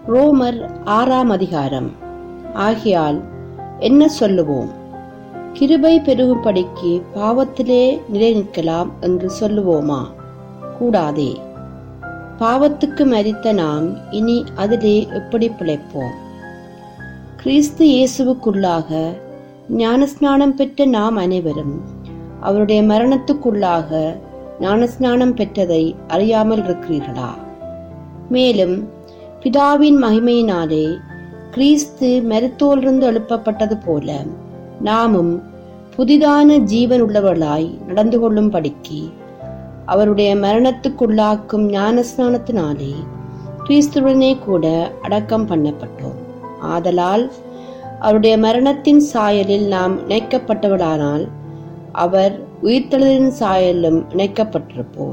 ரோமர் ஆறாம் அதிகாரம் ஆகையால் என்ன சொல்லுவோம் கிருபை பெருகும்படிக்கு பாவத்திலே நிலை நிற்கலாம் என்று சொல்லுவோமா கூடாதே பாவத்துக்கு மரித்த நாம் இனி அதிலே எப்படி பிழைப்போம் கிறிஸ்து இயேசுவுக்குள்ளாக ஞானஸ்நானம் பெற்ற நாம் அனைவரும் அவருடைய மரணத்துக்குள்ளாக ஞானஸ்நானம் பெற்றதை அறியாமல் இருக்கிறீர்களா மேலும் பிதாவின் மகிமையினாலே கிறிஸ்து மருத்தோலிருந்து எழுப்பப்பட்டது போல நாமும் புதிதான ஜீவன் உள்ளவர்களாய் நடந்து கொள்ளும்படிக்கு அவருடைய மரணத்துக்குள்ளாக்கும் ஞானஸ்நானத்தினாலே கிறிஸ்துவனே கூட அடக்கம் பண்ணப்பட்டோம் ஆதலால் அவருடைய மரணத்தின் சாயலில் நாம் இணைக்கப்பட்டவளானால் அவர் உயிர்த்தெழுதலின் சாயலும் இணைக்கப்பட்டிருப்போம்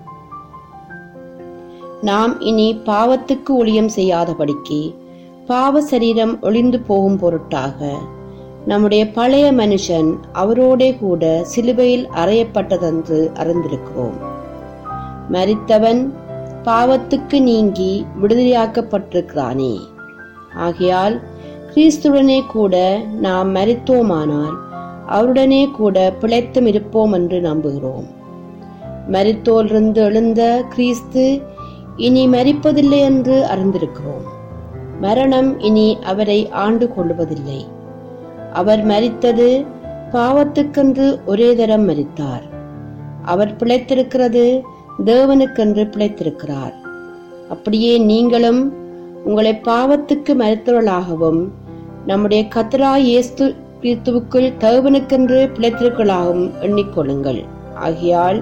நாம் இனி பாவத்துக்கு ஒளியம் செய்யாதபடிக்கு பாவ சரீரம் ஒளிந்து போகும் பொருட்டாக நம்முடைய பழைய மனுஷன் அவரோடே கூட சிலுவையில் அறையப்பட்டதென்று அறிந்திருக்கிறோம் மரித்தவன் பாவத்துக்கு நீங்கி விடுதலையாக்கப்பட்டிருக்கிறானே ஆகையால் கிறிஸ்துடனே கூட நாம் மரித்தோமானால் அவருடனே கூட பிழைத்தும் இருப்போம் என்று நம்புகிறோம் மரித்தோலிருந்து எழுந்த கிறிஸ்து இனி மரிப்பதில்லை என்று அறிந்திருக்கிறோம் மரணம் இனி அவரை ஆண்டு கொள்வதில்லை அவர் மரித்தது பாவத்துக்கென்று ஒரே தரம் மரித்தார் அவர் பிழைத்திருக்கிறது தேவனுக்கென்று பிழைத்திருக்கிறார் அப்படியே நீங்களும் உங்களை பாவத்துக்கு மறுத்தவர்களாகவும் நம்முடைய கத்ரா இயேசு கிறிஸ்துவுக்குள் தேவனுக்கென்று பிழைத்திருக்களாகவும் எண்ணிக்கொள்ளுங்கள் ஆகையால்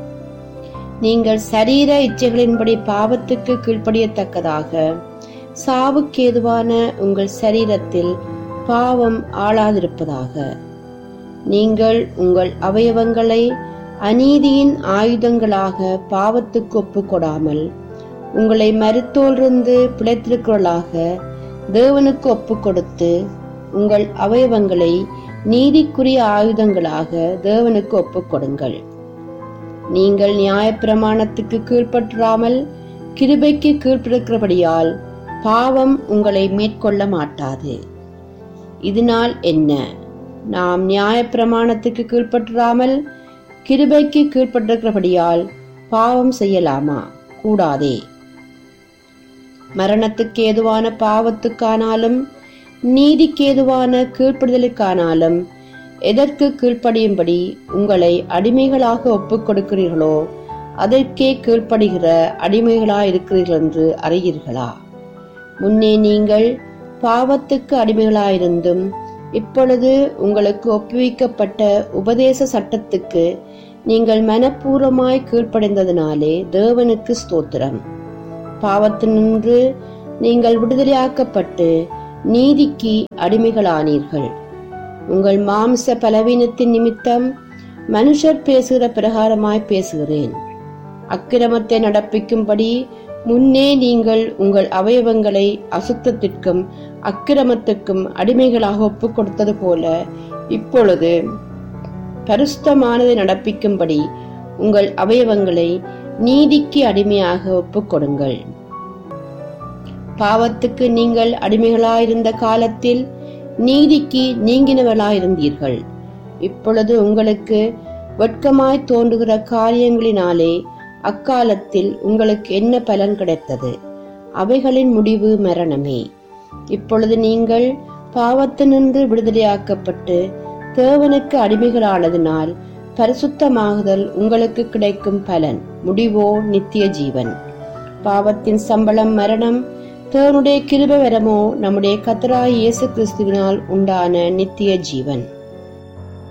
நீங்கள் சரீர இச்சைகளின்படி பாவத்துக்கு கீழ்ப்படியத்தக்கதாக சாவுக்கேதுவான உங்கள் சரீரத்தில் பாவம் ஆளாதிருப்பதாக நீங்கள் உங்கள் அவயவங்களை அநீதியின் ஆயுதங்களாக பாவத்துக்கு ஒப்புக்கொடாமல் உங்களை மருத்தோலிருந்து பிழைத்திருக்கிறவர்களாக தேவனுக்கு ஒப்புக் கொடுத்து உங்கள் அவயவங்களை நீதிக்குரிய ஆயுதங்களாக தேவனுக்கு ஒப்புக் கொடுங்கள் நீங்கள் நியாயப்பிரமாணத்துக்கு கீழ்ப்பற்றாமல் கிருபைக்கு கீழ்ப்பிருக்கிறபடியால் பாவம் உங்களை மேற்கொள்ள மாட்டாது இதனால் என்ன நாம் நியாயப்பிரமாணத்துக்கு கீழ்ப்பற்றாமல் கிருபைக்கு கீழ்ப்பட்டிருக்கிறபடியால் பாவம் செய்யலாமா கூடாதே மரணத்துக்கு ஏதுவான பாவத்துக்கானாலும் நீதிக்கு ஏதுவான கீழ்ப்படுதலுக்கானாலும் எதற்கு கீழ்ப்படியும்படி உங்களை அடிமைகளாக ஒப்புக் கொடுக்கிறீர்களோ அதற்கே கீழ்ப்படுகிற அடிமைகளாயிருக்கிறீர்கள் என்று அறியீர்களா முன்னே நீங்கள் பாவத்துக்கு அடிமைகளாயிருந்தும் இப்பொழுது உங்களுக்கு ஒப்புவிக்கப்பட்ட உபதேச சட்டத்துக்கு நீங்கள் மனப்பூர்வமாய் கீழ்ப்படைந்ததினாலே தேவனுக்கு ஸ்தோத்திரம் பாவத்தினின்று நீங்கள் விடுதலையாக்கப்பட்டு நீதிக்கு அடிமைகளானீர்கள் உங்கள் மாம்ச பலவீனத்தின் நிமித்தம் மனுஷர் பேசுகிற பிரகாரமாய் பேசுகிறேன் அக்கிரமத்தை நடப்பிக்கும்படி முன்னே நீங்கள் உங்கள் அவயவங்களை அசுத்தத்திற்கும் அக்கிரமத்துக்கும் அடிமைகளாக ஒப்புக் கொடுத்தது போல இப்பொழுது பரிசுத்தமானதை நடப்பிக்கும்படி உங்கள் அவயவங்களை நீதிக்கு அடிமையாக ஒப்புக் கொடுங்கள் பாவத்துக்கு நீங்கள் அடிமைகளாயிருந்த காலத்தில் நீதிக்கு நீங்கினவர்களாயிருந்தீர்கள் இப்பொழுது உங்களுக்கு வெட்கமாய் தோன்றுகிற காரியங்களினாலே அக்காலத்தில் உங்களுக்கு என்ன பலன் கிடைத்தது அவைகளின் முடிவு மரணமே இப்பொழுது நீங்கள் பாவத்தினின்று விடுதலையாக்கப்பட்டு தேவனுக்கு அடிமைகளானதினால் பரிசுத்தமாகுதல் உங்களுக்கு கிடைக்கும் பலன் முடிவோ நித்திய ஜீவன் பாவத்தின் சம்பளம் மரணம் தேவனுடைய கிருப வரமோ நம்முடைய கத்தராய் இயேசு கிறிஸ்துவினால் உண்டான நித்திய ஜீவன்